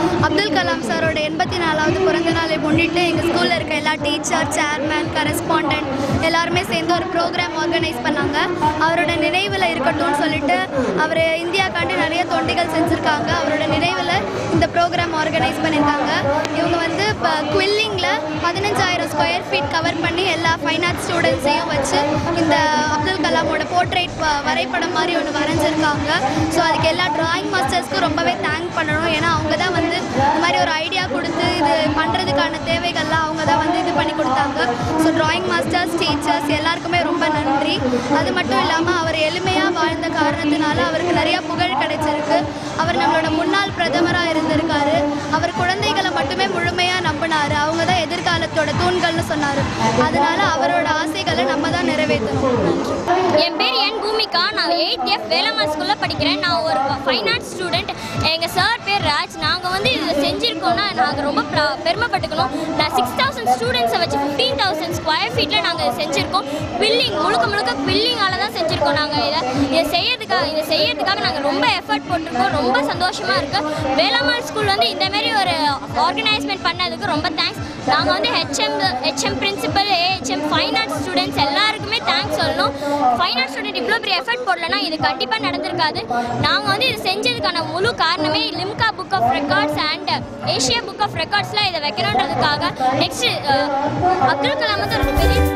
அப்துல் கலாம் சாரோட எண்பத்தி நாலாவது பிறந்த நாளை முன்னிட்டு எங்கள் ஸ்கூலில் இருக்க எல்லா டீச்சர் சேர்மேன் கரஸ்பாண்டன்ட் எல்லாருமே சேர்ந்து ஒரு ப்ரோக்ராம் ஆர்கனைஸ் பண்ணாங்க அவரோட நினைவில் இருக்கட்டும்னு சொல்லிட்டு அவர் இந்தியாக்காண்டி நிறைய தொண்டிகள் செஞ்சுருக்காங்க அவரோட நினைவில் இந்த ப்ரோக்ராம் ஆர்கனைஸ் பண்ணியிருக்காங்க இவங்க வந்து இப்போ குவில்லிங்கில் பதினஞ்சாயிரம் ஸ்கொயர் ஃபீட் கவர் பண்ணி எல்லா ஃபைன் ஆர்ட்ஸ் ஸ்டூடெண்ட்ஸையும் வச்சு இந்த அப்துல் கலாமோட போர்ட்ரேட் வரைபடம் மாதிரி ஒன்று வரைஞ்சிருக்காங்க ஸோ அதுக்கு எல்லா டிராயிங் மாஸ்டர்ஸ்க்கும் ரொம்பவே தேங்க் பண்ணணும் ஏன்னா அவங்க தான் வந்து இந்த மாதிரி ஒரு ஐடியா கொடுத்து இது பண்ணுறதுக்கான தேவைகள்லாம் அவங்க தான் வந்து இது பண்ணி கொடுத்தாங்க ஸோ டிராயிங் மாஸ்டர்ஸ் டீச்சர்ஸ் எல்லாருக்குமே ரொம்ப நன்றி அது மட்டும் இல்லாமல் அவர் எளிமையாக வாழ்ந்த காரணத்தினால அவருக்கு நிறைய புகழ் கிடைச்சிருக்கு அவர் நம்மளோட முன்னாள் பிரதமராக இருந்திருக்காரு அவர் குழந்தைகளை மட்டுமே முழுமையாக நம்பினார் அவங்க தான் எதிர்காலத்தோட தூண்கள்னு சொன்னார் அதனால அவரோட ஆசைகளை நம்ம தான் நிறைவேற்றணும் நன்றி என் பேர் என் பூமிகா நான் எயிட் எஃப் வேலம்மா ஸ்கூலில் படிக்கிறேன் நான் ஒரு ஃபைன் ஆர்ட்ஸ் ஸ்டூடெண்ட் எங்கள் சார் பேர் ராஜ் நாங்கள் வந்து இதை செஞ்சுருக்கோம்னா நாங்கள் ரொம்ப ப்ரா- பெருமைப்பட்டுக்கணும் நான் சிக்ஸ் தௌசண்ட் ஸ்டூடெண்ட்ஸை வச்சு ஃபிஃப்டீன் தௌசண்ட் ஸ்கொயர் ஃபீட்டில் நாங்கள் இதை செஞ்சுருக்கோம் பில்லிங் முழுக்க முழுக்க பில்லிங்கால தான் செஞ்சுருக்கோம் நாங்கள் இதை இதை செய்யறதுக்காக இதை செய்யறதுக்காக நாங்கள் ரொம்ப எஃபர்ட் போட்டிருக்கோம் ரொம்ப சந்தோஷமாக இருக்குது வேலம்மாள் ஸ்கூல் வந்து இந்த மாதிரி ஒரு ஆர்கனைஸ்மெண்ட் பண்ணதுக்கு ரொம்ப தேங்க்ஸ் நாங்கள் வந்து HM HM principal AHM fine arts students எல்லாருக்குமே தேங்க்ஸ் சொல்லணும் ஃபைன் ஆர்ட்ஸ் ஸ்டூடெண்ட் இவ்வளோ பெரிய எஃபர்ட் போடலன்னா இது கண்டிப்பாக நடந்திருக்காது நாங்கள் வந்து இது செஞ்சதுக்கான முழு காரணமே Limca book of records and Asia book of ரெக்கார்ட்ஸில் இதை வைக்கணுன்றதுக்காக நெக்ஸ்ட் அப்துல் கலாம் வந்து ஒரு பெரிய